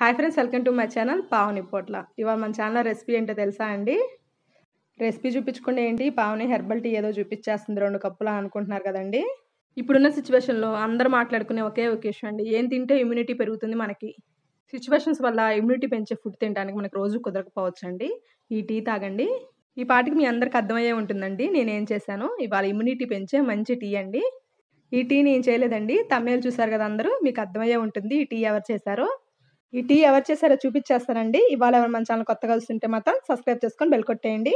Hi friends welcome to my channel Pavani Potla ఇవాళ మన channel recipe ఏంటో తెలుసా అండి రెసిపీ చూపించకుండా ఏంటి పావని హెర్బల్ టీ ఏదో చూపించేస్తుంది రెండు కప్పులా అనుకుంటున్నారు కదండి ఇప్పుడున్న సిచ్యువేషన్లో అందరూ మాట్లాడుకునే ఒకే ఒక విషయం అండి ఏం తింటే ఇమ్యూనిటీ పెరుగుతుంది మనకి సిచ్యువేషన్స్ వల్ల ఇమ్యూనిటీ పెంచే ఫుడ్ తినడానికి మనకు రోజు కుదరకపోవచ్చు అండి ఈ టీ తాగండి ఈ పాటికి మీ అందరికి అర్థమయ్యే ఉంటుందండి నేనేం చేశాను ఇవాళ ఇమ్యూనిటీ పెంచే మంచి టీ అండి ఈ టీ నేను చేయలేదండి తమిళ చూసారు కదా అందరూ మీకు అర్థమయ్యే ఉంటుంది ఈ టీ ఎవరు చేశారో ఈ టీ ఎవరు చేశారో చూపించేస్తానండి ఇవాళ ఎవరు మన ఛానల్ కొత్తగా వస్తుంటే మాత్రం సబ్స్క్రైబ్ చేసుకొని బెల్ కొట్టేయండి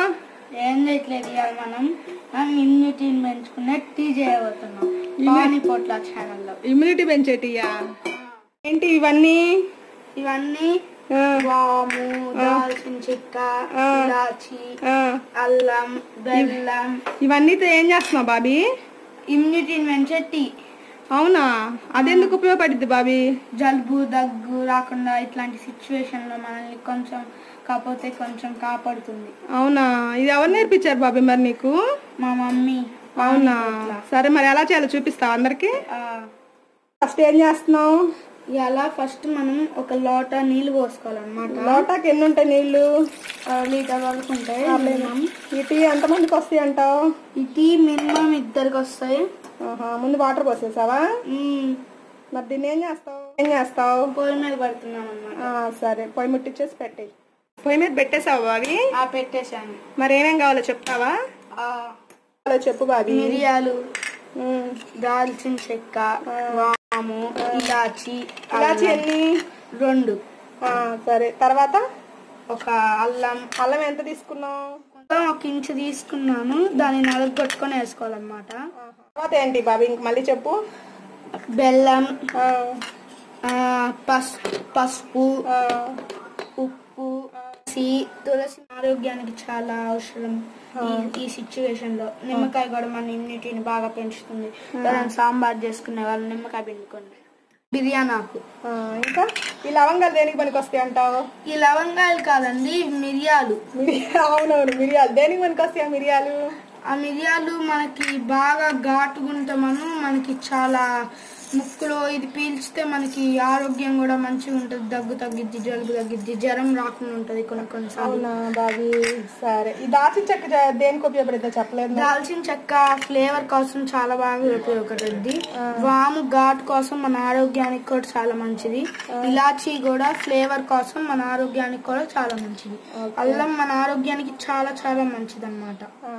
ఏం చేయట్లేదు ఇవాళ మనం మనం ఇమ్యూనిటీని పెంచుకునే టీ చేయబోతున్నాం పానీ పొట్ల ఛానల్లో ఇమ్యూనిటీ పెంచే టీయా ఏంటి ఇవన్నీ ఇవన్నీ ఆ, వాము దాల్చిన చెక్క ఆ. ఇలాచి ఆ, అల్లం బెల్లం ఇవన్నీతో ఏం చేస్తున్నావు బాబీ ఇమ్యూనిటీని పెంచే టీ అవునా అదెందుకు ఉపయోగపడుద్ది బాబీ జలుబు దగ్గు రాకుండా ఇట్లాంటి సిచ్యువేషన్ లో మనల్ని కొంచెం కాకపోతే కొంచెం కాపాడుతుంది అవునా ఇది ఎవరు నేర్పించారు బాబీ మరి నీకు మా మమ్మీ అవునా సరే మరి ఎలా చేయాలో చూపిస్తావు అందరికి ఆ, ఫస్ట్ ఏం చేస్తున్నావు ఇలా ఫస్ట్ మనం ఒక లోట నీళ్లు పోసుకోవాలన్నమాట లోటాకి ఎన్ని ఉంటాయి నీళ్లు ఆ, లీటర్ వరకు ఉంటాయి మినిమం ఈ టీ ఎంతమందికి వస్తాయి అంటావు ఈ టీ మినిమం ఇద్దరికి వస్తాయి ఆహా, ముందు వాటర్ పోసేసావా మ్మ్. మరి దీన్ని ఏం చేస్తావు ఏం చేస్తావు పొయ్యి మీద పడుతున్నాం అనమాట ఆ, సరే పొయ్యి ముట్టించేసి పెట్టేయి పొయ్యి మీద పెట్టేసావు బాబీ ఆ పెట్టేశాను మరి ఏమేం కావాలో చెప్తావా ఆ, కావాలో చెప్పు బాబీ మిరియాలు ఉమ్. దాల్చిన చెక్క వాము ఇలాచి ఇలాచి అల్లం. ఎన్ని రెండు ఆ, సరే తర్వాత ఒక అల్లం అల్లం ఎంత తీసుకున్నావు మొత్తం ఒక ఇంచు తీసుకున్నాను దాన్ని నలగొట్టుకొని వేసుకోవాలన్నమాట తర్వాత ఏంటి బాబీ ఇంక మళ్ళీ చెప్పు బెల్లం ఆ, ఆ, పస్ పసుపు ఆ, ఉప్పు తులసి తులసి ఆరోగ్యానికి చాలా అవసరం ఈ- ఈ సిచ్యువేషన్ లో నిమ్మకాయ కూడా మన ఇమ్యూనిటీని బాగా పెంచుతుంది ఎవరైనా సాంబార్ చేసుకునే వాళ్ళు నిమ్మకాయ పిండుకోండి బిర్యానీ ఆకు ఆ, ఇంకా ఈ లవంగాలు దేనికి పనికి వస్తాయి అంటావు ఈ లవంగాలు కాదండి ఇవి మిరియాలు మిరియా అవునవును మిరియాలు దేనికి పనికి వస్తాయి ఆ మిరియాలు ఆ మిరియాలు మనకి బాగా ఘాటుగుంటే మనం మనకి చాలా ముక్కులో ఇది పీల్చితే మనకి ఆరోగ్యం కూడా మంచిగా ఉంటుంది దగ్గు తగ్గిద్ది జలుబు తగ్గిద్ది జ్వరం రాకుండా ఉంటుంది కొన్ని కొన్నిసార్లు అవునా బాబీ సరే ఈ దాచిన చెక్క జ- దేనికి ఉపయోగపడుతుందో చెప్పలేదు నాకు. దాల్చిన చెక్క ఫ్లేవర్ కోసం చాలా బాగా ఉపయోగపడుద్ది వాము ఘాట్ కోసం మన ఆరోగ్యానికి కూడా చాలా మంచిది ఇలాచీ కూడా ఫ్లేవర్ కోసం మన ఆరోగ్యానికి కూడా చాలా మంచిది అల్లం మన ఆరోగ్యానికి చాలా చాలా మంచిది అనమాట ఆ,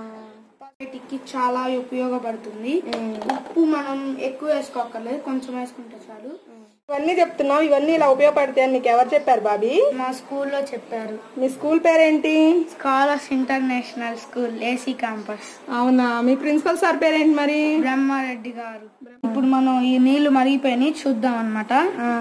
కి చాలా ఉపయోగపడుతుంది ఉప్పు మనం ఎక్కువ వేసుకోకర్లేదు కొంచెం వేసుకుంటే చాలు ఇవన్నీ చెప్తున్నావు ఇవన్నీ ఇలా ఉపయోగపడతాయి అని నీకు ఎవరు చెప్పారు బాబీ మా స్కూల్లో చెప్పారు మీ స్కూల్ పేరేంటి scholars international school AC campus అవునా మీ ప్రిన్సిపల్ సార్ పేరేంటి మరి బ్రహ్మారెడ్డి గారు ఇప్పుడు మనం ఈ నీళ్లు మరిగిపోయినాయి చూద్దాం అనమాట ఆ,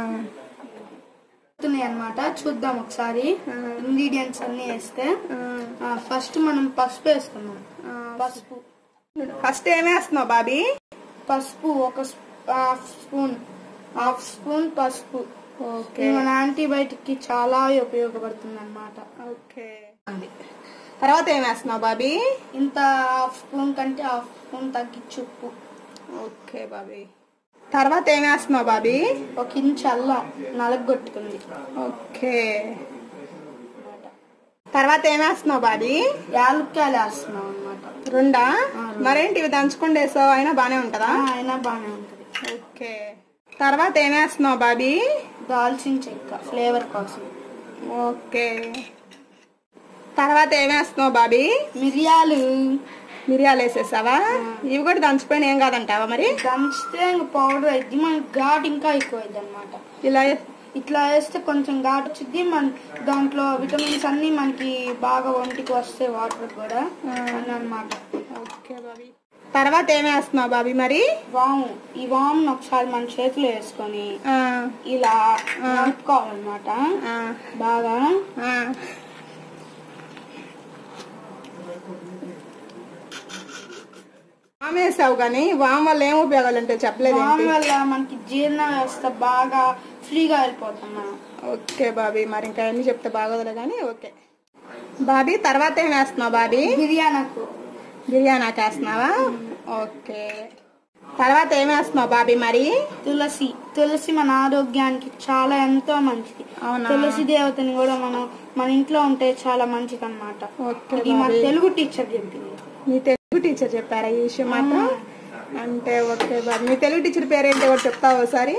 అన్నమాట చూద్దాం ఒకసారి ఇంగ్రీడియంట్స్ అన్ని వేస్తే ఆ, ఫస్ట్ మనం పసుపు వేసుకున్నాం పసుపు ఫస్ట్ ఏం వేస్తున్నావు బాబీ పసుపు ఒక స్పూ- హాఫ్ స్పూన్ హాఫ్ స్పూన్ పసుపు ఓకే ఇది మన యాంటీబయాటిక్ కి చాలా ఉపయోగపడుతుంది అనమాట ఓకే తర్వాత ఏం వేస్తున్నావు బాబీ ఇంత హాఫ్ స్పూన్ కంటే హాఫ్ స్పూన్ తగ్గించి ఉప్పు ఓకే బాబీ తర్వాత ఏం వేస్తున్నావు బాబీ ఒక ఇంచు అల్లం నలగొట్టుకుంది ఓకే తర్వాత ఏం వేస్తున్నావు బాబీ యాలక్కాయలు వేస్తున్నాం అనమాట రెండా మరేంటి ఇవి దంచుకుండా వేసావు అయినా బానే ఉంటదా అయినా బాగానే ఉంటుంది ఓకే తర్వాత ఏం వేస్తున్నావు బాబీ దాల్చిన చెక్క ఫ్లేవర్ కోసం ఓకే తర్వాత ఏం వేస్తున్నావు బాబీ మిరియాలు మిరియాలు వేసేసావా ఇవి కూడా దంచిపోయిన ఏం కాదంటావా మరి దంచితే ఇంక పౌడర్ అయింది మనకి ఘాట్ ఇంకా ఎక్కువ అయింది అనమాట ఇలా ఇట్లా వేస్తే కొంచెం ఘాట్ వచ్చింది మన దాంట్లో విటమిన్స్ అన్ని మనకి బాగా ఒంటికి వస్తాయి వాటర్ కూడా అని అనమాట ఓకే బాబీ తర్వాత ఏం వేస్తున్నావు బాబీ మరి వాము ఈ వామును ఒకసారి మన చేతిలో వేసుకొని ఆ, ఇలా నలుపుకోవాలన్నమాట ఆ, బాగా ఆ. వామ్ వేసావు కానీ వామ్ వల్ల ఏం ఉపయోగాలు ఉంటాయి చెప్పలేదు వాము వల్ల మనకి జీర్ణ వ్యవస్థ బాగా ఫ్రీగా వెళ్ళిపోతాం మనం ఓకే బాబీ మరి ఇంకా అన్ని చెప్తే బాగోదులే కానీ ఓకే బాబీ తర్వాత ఏం వేస్తున్నావు బాబీ బిర్యానీకు బిర్యానీ వేస్తున్నావా ఓకే తర్వాత ఏం వేస్తున్నావు బాబీ మరి తులసి తులసి మన ఆరోగ్యానికి చాలా ఎంతో మంచిది అవునా? తులసి దేవతని కూడా మనం మన ఇంట్లో ఉంటే చాలా మంచిది అనమాట ఓకే ఇది మా బాబీ. తెలుగు టీచర్ చెప్పింది మీ తెలుగు టీచర్ చెప్పారా ఈ విషయం మాత్రం అంటే ఓకే బాబు మీ తెలుగు టీచర్ పేరు ఏంటో కూడా చెప్తావా ఒకసారి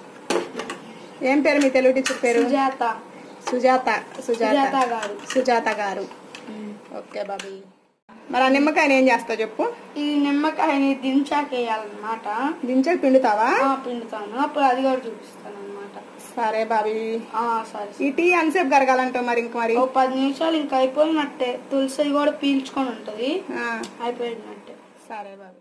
ఏం పేరు మీ తెలుగు టీచర్ పేరు సుజాత సుజాత సుజాత సుజాత గారు సుజాత గారు ఓకే బాబీ మరి ఆ నిమ్మకాయని ఏం చేస్తావు చెప్పు ఈ నిమ్మకాయని దించాక వేయాలన్నమాట దించాక పిండుతావా ఆ, పిండుతాను అప్పుడు అది కూడా చూపిస్తాను అనమాట సరే బాబీ సరే ఈ టీ ఎంతసేపు కరగాలంటావు మరి ఇంక మరి ఓ పది నిమిషాలు ఇంకా అయిపోయినట్టే తులసి కూడా పీల్చుకొని ఉంటది ఆ, అయిపోయినట్టే సరే బాబీ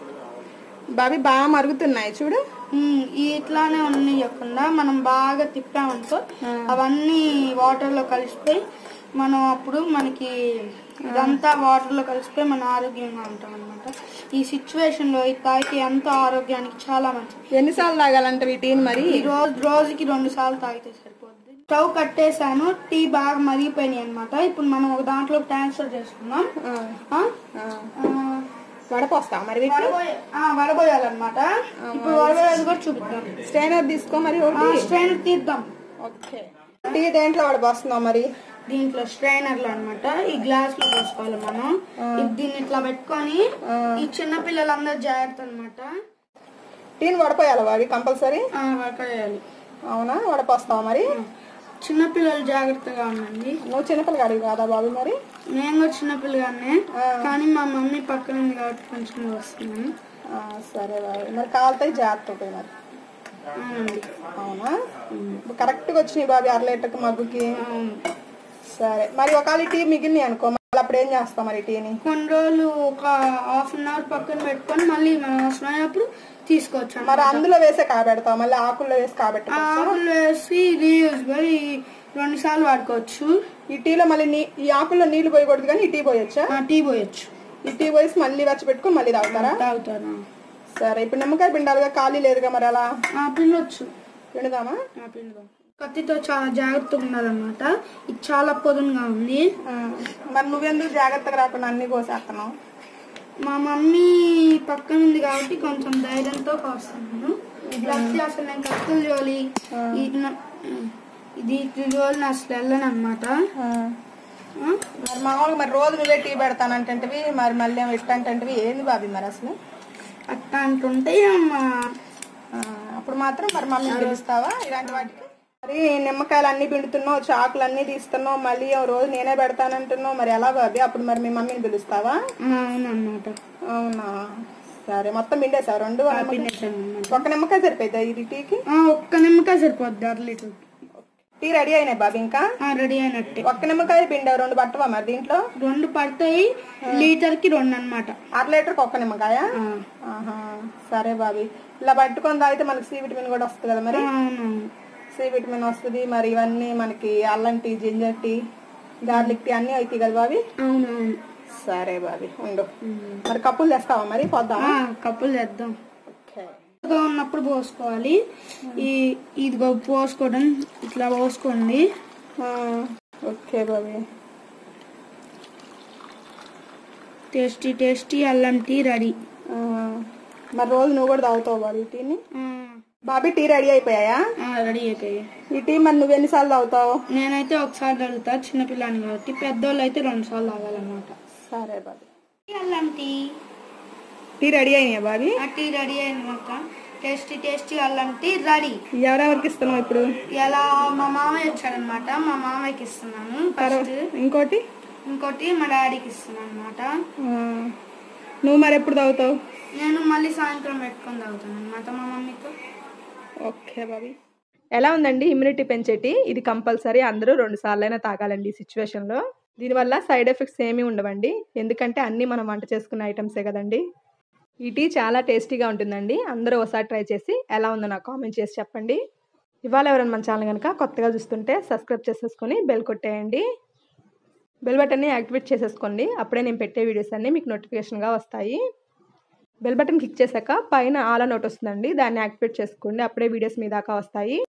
బాబీ బాగా మరుగుతున్నాయి చూడు ఉమ్, ఈ ఇట్లానే ఉన్నయకుండా మనం బాగా తిప్పామనుకో ఆ. అవన్నీ వాటర్ లో కలిసిపోయి మనం అప్పుడు మనకి ఇదంతా వాటర్ లో కలిసిపోయి మన ఆరోగ్యంగా ఉంటాం అనమాట ఈ సిచ్యువేషన్ లో ఇది తాగితే ఎంతో ఆరోగ్యానికి చాలా మంచిది ఎన్నిసార్లు తాగాలంటావు ఈ టీని మరి ఈ రోజు రోజుకి రెండు సార్లు తాగితే సరిపోద్ది స్టవ్ కట్టేసాను టీ బాగా మరిగిపోయినాయి అనమాట ఇప్పుడు మనం ఒక దాంట్లో ట్రాన్స్ఫర్ చేసుకుందాం ఆ, ఆ? ఆ. ఆ, వడపోస్తావా మరి వీటిని వడబోయ- ఆ, వడబోయాలన్నమాట ఇప్పుడు వడబోయేది కూడా చూపిద్దాం స్టైనర్ తీసుకో మరి ఆ, ఒకటి స్ట్రైన్ తీద్దాం ఓకే టీ దేంట్లో వడపోస్తున్నావు మరి దీంట్లో స్ట్రైనర్ లో అనమాట ఈ గ్లాస్ లో పోసుకోవాలి మనం ఇది దీన్ని ఇట్లా పెట్టుకొని ఈ చిన్న పిల్లలందరూ జాగ్రత్త అనమాట టీని వడపోయాలి అవి కంపల్సరీ వడకవేయాలి అవునా వడపోస్తావా మరి చిన్న పిల్లలు జాగ్రత్తగా ఉండండి నువ్వు చిన్నపిల్లగాడివి కాదా బాబు మరి నేను కూడా చిన్న పిల్లగానే ఆ. కానీ మా మమ్మీ పక్కన ఉంది కాబట్టి కొంచెం వస్తున్నాను ఆ, సరే బాబు మరి కాలుతాయి జాగ్రత్త ఉంటాయి మరి అవునండి అవునా కరెక్ట్గా వచ్చినాయి బాబు అర లీటర్కి మగ్గుకి అవును సరే మరి ఒకవేళ ఈ టీ మిగిలినాయి అనుకో మళ్ళీ అప్పుడు ఏం చేస్తాం మరి ఈ టీని కొన్ని రోజులు ఒక హాఫ్ అన్ అవర్ పక్కన పెట్టుకొని మళ్ళీ మనం అవసరమైనప్పుడు తీసుకోవచ్చు అన్నమాట. మరి అందులో వేసే కాబెడతాం మళ్ళీ ఆకుల్లో వేసి కాబెట్టుకో ఆకులు వేసి రీయూజబుల్ ఈ రెండు సార్లు వాడుకోవచ్చు ఈ టీలో మళ్ళీ నీ ఈ ఆకుల్లో నీళ్లు పోయకూడదు కానీ ఈ టీ పోయొచ్చా ఆ, టీ పోయొచ్చు ఈ టీ పోసి మళ్ళీ వచ్చి పెట్టుకుని మళ్ళీ తాగుతారా తాగుతాను సరే ఇప్పుడు నిమ్మకాయ పిండాలిగా ఖాళీ లేదుగా మరి అలా ఆ, పిండొచ్చు పిండుదామా ఆ, పిండుదాం కత్తితో చాలా జాగ్రత్తగా ఉండాలన్నమాట ఇది చాలా పొదునుగా ఉంది ఆ, మరి నువ్వెందుకు జాగ్రత్తగా రాకుండా అన్ని కోసేస్తున్నావు మా మమ్మీ పక్కన ఉంది కాబట్టి కొంచెం ధైర్యంతో కోస్తున్నాను లేకపోతే అసలు నేను కత్తులు జోలి ఈ- న- ఇది ఇటు జోలి అసలు వెళ్ళను అనమాట మరి మామూలుగా మరి రోజు నువ్వే టీ పెడతానంటవి మరి మళ్ళీ ఏమో ఇష్టంటవి ఏంది బాబీ మరి అసలు అట్లా అంటుంటాయి అమ్మా ఆ, అప్పుడు మాత్రం మరి మమ్మీ పిలుస్తావా ఇలాంటి వాటికి మరి నిమ్మకాయలు అన్ని పిండుతున్నావు చాకులు అన్ని తీస్తున్నావు మళ్ళీ ఓ రోజు నేనే పెడతానంటున్నావు మరి ఎలా బాబీ అప్పుడు మరి మీ మమ్మీని పిలుస్తావా అవునన్నమాట అవునా సరే మొత్తం పిండేసావు రెండు ఆ నిమ్మకాయ- పిండేసాను అన్నమాట. ఒక్క నిమ్మకాయ సరిపోద్దా ఇది టీకి ఆ, ఒక్క నిమ్మకాయ సరిపోద్ది అర లీటర్ టీ రెడీ అయినాయి బాబీ ఇంకా రెడీ అయినట్టే ఒక్క నిమ్మకాయ పిండావు రెండు పట్టవా మరి దీంట్లో రెండు పడతాయి లీటర్ కి రెండు అనమాట అర లీటర్కి ఒక్క నిమ్మకాయ ఆహా సరే బాబీ ఇలా పట్టుకొని తాగితే మనకి సి విటమిన్ కూడా వస్తుంది కదా మరి అవునవును సి విటమిన్ వస్తుంది మరి ఇవన్నీ మనకి అల్లం tea ginger tea garlic tea అన్నీ అవుతాయి కదా బాబీ అవునవును సరే బాబీ ఉండు మరి కప్పులు తెస్తావా మరి పొద్దాం ఆ, కప్పులు చేద్దాం ఓకే గా ఉన్నప్పుడు పోసుకోవాలి ఈ ఇదిగో పోసుకోవడం ఇట్లా పోసుకోండి ఓకే బాబీ టేస్టీ టేస్టీ అల్లం టీ రెడీ ఆ, మరి రోజు నువ్వు కూడా తాగుతావు బాబీ టీని బాబీ టీ రెడీ అయిపోయాయా రెడీ అయిపోయాయి ఈ టీ మరి నువ్వు ఎన్నిసార్లు తాగుతావు నేనైతే ఒకసారి తాగుతా చిన్నపిల్లని కాబట్టి పెద్దోళ్ళు అయితే రెండు సార్లు తాగాలన్నమాట సరే బాబీ అల్లం టీ టీ రెడీ అయినాయా బాబీ ఆ టీ రెడీ అయినమాట టేస్టీ టేస్టీ అల్లం టీ రెడీ ఎవరెవరికి ఇస్తున్నావు ఇప్పుడు ఇలా మా మామయ్య వచ్చాడనమాట మా మామయ్యకి ఇస్తున్నాను ఫస్ట్ ఇంకోటి ఇంకోటి మా డాడీకి ఇస్తున్నాను అనమాట ఆ, నువ్వు మరి ఎప్పుడు తాగుతావు నేను మళ్ళీ సాయంత్రం పెట్టుకొని తాగుతాను అనమాట మా మమ్మీతో ఓకే బాబీ ఎలా ఉందండి ఇమ్యూనిటీ పెంచేటి ఇది కంపల్సరీ అందరూ రెండు సార్లైనా తాగాలండి ఈ సిచ్యువేషన్లో దీనివల్ల సైడ్ ఎఫెక్ట్స్ ఏమీ ఉండవండి ఎందుకంటే అన్నీ మనం వంట చేసుకున్న ఐటమ్సే కదండి ఈ టీ చాలా టేస్టీగా ఉంటుందండి అందరూ ఒకసారి ట్రై చేసి ఎలా ఉందో నాకు కామెంట్ చేసి చెప్పండి ఇవాళ ఎవరైనా మన ఛానల్ కనుక కొత్తగా చూస్తుంటే సబ్స్క్రైబ్ చేసేసుకొని బెల్ కొట్టేయండి బెల్ బటన్ని యాక్టివేట్ చేసేసుకోండి అప్పుడే నేను పెట్టే వీడియోస్ అన్నీ మీకు నోటిఫికేషన్గా వస్తాయి బెల్ బటన్ క్లిక్ చేశాక పైన ఆల్ నోట్ వస్తుందండి దాన్ని యాక్టివేట్ చేసుకోండి అప్పుడే వీడియోస్ మీ దాకా వస్తాయి